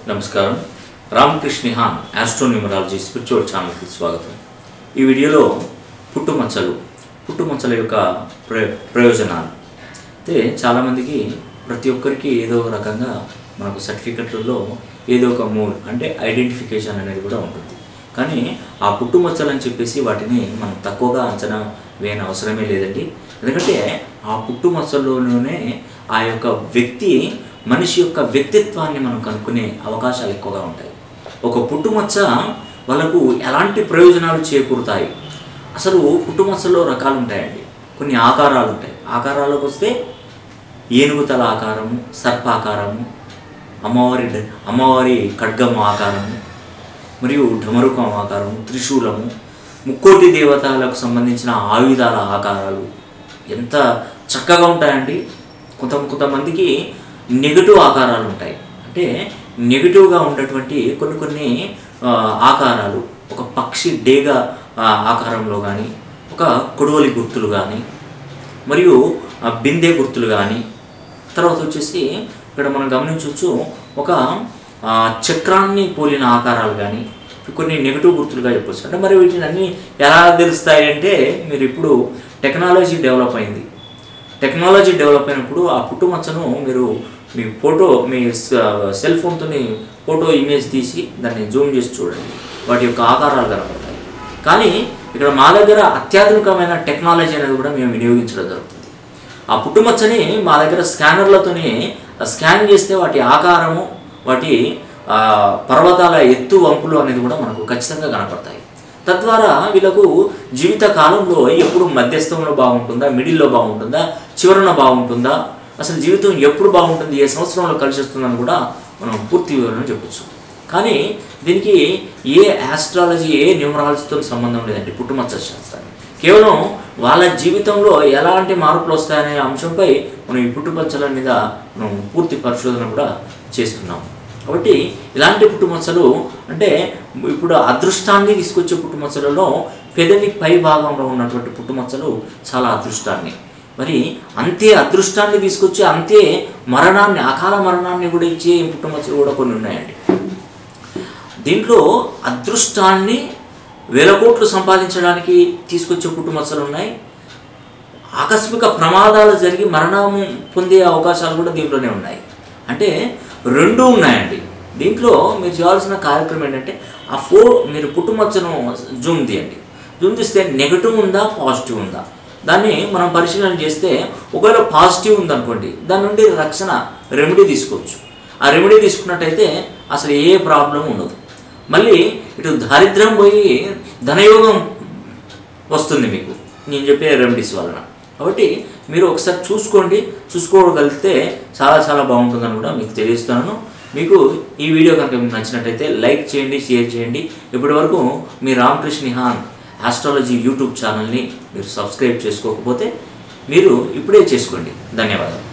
నమస్కారం రామకృష్ణిహాన్ astronumerology spiritual ఛానల్కి స్వాగతం ఈ వీడియోలో పుట్టుమచ్చలు పుట్టుమచ్చల యొక్క ప్రయో ప్రయోజనాలు అయితే చాలామందికి ప్రతి ఒక్కరికి ఏదో ఒక రకంగా మనకు సర్టిఫికెట్లలో ఏదో ఒక మూడ్ అంటే ఐడెంటిఫికేషన్ అనేది కూడా ఉంటుంది కానీ ఆ పుట్టుమచ్చలు అని చెప్పేసి వాటిని మనం తక్కువగా అంచనా వేయని అవసరమే లేదండి ఎందుకంటే ఆ పుట్టుమచ్చల్లోనే ఆ యొక్క వ్యక్తి మనిషి యొక్క వ్యక్తిత్వాన్ని మనం కనుక్కునే అవకాశాలు ఎక్కువగా ఉంటాయి ఒక పుట్టుమచ్చ వాళ్ళకు ఎలాంటి ప్రయోజనాలు చేకూరుతాయి అసలు పుట్టుమచ్చలో రకాలు ఉంటాయండి కొన్ని ఆకారాలు ఉంటాయి ఆకారాలకు వస్తే ఏనుగు తల ఆకారము సర్పాకారము అమ్మవారి డ- అమ్మవారి ఖడ్గం ఆకారము మరియు ఢమరుకం ఆకారము త్రిశూలము ముక్కోటి దేవతలకు సంబంధించిన ఆయుధాల ఆకారాలు ఎంత చక్కగా ఉంటాయండి కొంత కొంతమందికి నెగటివ్ ఆకారాలు ఉంటాయి అంటే నెగటివ్గా ఉన్నటువంటి కొన్ని కొన్ని ఆ, ఆకారాలు ఒక పక్షి డేగ ఆ, ఆకారంలో కానీ ఒక కొడవలి గుర్తులు కానీ మరియు ఆ, బిందె గుర్తులు కానీ తర్వాత వచ్చేసి ఇక్కడ మనం గమనించవచ్చు ఒక ఆ, చక్రాన్ని పోలిన ఆకారాలు కానీ కొన్ని నెగటివ్ గుర్తులుగా చెప్పొచ్చు అంటే మరి వీటిని అన్నీ ఎలా తెలుస్తాయి అంటే మీరు ఇప్పుడు టెక్నాలజీ డెవలప్ అయింది టెక్నాలజీ డెవలప్ అయినప్పుడు ఆ పుట్టుమచ్చను మీరు మీ ఫోటో మీ సెల్ ఫోన్తో ఫోటో ఇమేజ్ తీసి దాన్ని జూమ్ చేసి చూడండి వాటి యొక్క ఆకారాలు కనపడతాయి కానీ ఇక్కడ మా దగ్గర అత్యాధునికమైన టెక్నాలజీ అనేది కూడా మేము వినియోగించడం జరుగుతుంది ఆ పుట్టుమచ్చని మా దగ్గర స్కానర్లతోనే స్కాన్ చేస్తే వాటి ఆకారము వాటి ఆ, పర్వతాల ఎత్తు వంపులు అనేది కూడా మనకు ఖచ్చితంగా కనపడతాయి తద్వారా వీళ్ళకు జీవిత కాలంలో ఎప్పుడు మధ్యస్థంలో బాగుంటుందా మిడిల్లో బాగుంటుందా చివరన బాగుంటుందా అసలు జీవితం ఎప్పుడు బాగుంటుంది ఏ సంవత్సరంలో కలిసి వస్తుందని కూడా మనం పూర్తి వివరణ చెప్పొచ్చు కానీ దీనికి ఏ ఆస్ట్రాలజీ ఏ న్యూమరాలజీతో సంబంధం లేదండి పుట్టుమచ్చ శాస్త్రాన్ని కేవలం వాళ్ళ జీవితంలో ఎలాంటి మార్పులు వస్తాయనే అంశంపై మనం ఈ పుట్టుమచ్చల మీద మనం పూర్తి పరిశోధన కూడా చేస్తున్నాం కాబట్టి ఇలాంటి పుట్టుమచ్చలు అంటే ఇప్పుడు అదృష్టాన్ని తీసుకొచ్చే పుట్టుమచ్చలలో పెదవి పై భాగంలో ఉన్నటువంటి పుట్టుమచ్చలు చాలా అదృష్టాన్ని మరి అంతే అదృష్టాన్ని తీసుకొచ్చి అంతే మరణాన్ని అకాల మరణాన్ని కూడా ఇచ్చే పుట్టుమచ్చలు కూడా కొన్ని ఉన్నాయండి దీంట్లో అదృష్టాన్ని వేల కోట్లు సంపాదించడానికి తీసుకొచ్చే పుట్టుమచ్చలు ఉన్నాయి ఆకస్మిక ప్రమాదాలు జరిగి మరణం పొందే అవకాశాలు కూడా దీంట్లోనే ఉన్నాయి అంటే రెండు ఉన్నాయండి దీంట్లో మీరు చేయాల్సిన కార్యక్రమం ఏంటంటే ఆ ఫో మీరు పుట్టుమచ్చను జూమ్ తీయండి జూమ్ తీస్తే నెగటివ్ ఉందా పాజిటివ్ ఉందా దాన్ని మనం పరిశీలన చేస్తే ఒకవేళ పాజిటివ్ ఉందనుకోండి దాని నుండి రక్షణ రెమెడీ తీసుకోవచ్చు ఆ రెమెడీ తీసుకున్నట్టయితే అసలు ఏ ప్రాబ్లం ఉండదు మళ్ళీ ఇటు దారిద్ర్యం పోయి ధనయోగం వస్తుంది మీకు నేను చెప్పే రెమెడీస్ వలన కాబట్టి మీరు ఒకసారి చూసుకోండి చూసుకోగలిగితే చాలా చాలా బాగుంటుందని కూడా మీకు తెలియజేస్తున్నాను మీకు ఈ వీడియో కనుక మీకు నచ్చినట్టయితే లైక్ చేయండి షేర్ చేయండి ఇప్పటి వరకు మీ రామకృష్ణ నిహాన్ ఆస్ట్రాలజీ యూట్యూబ్ ఛానల్ని మీరు సబ్స్క్రైబ్ చేసుకోకపోతే మీరు ఇప్పుడే చేసుకోండి ధన్యవాదాలు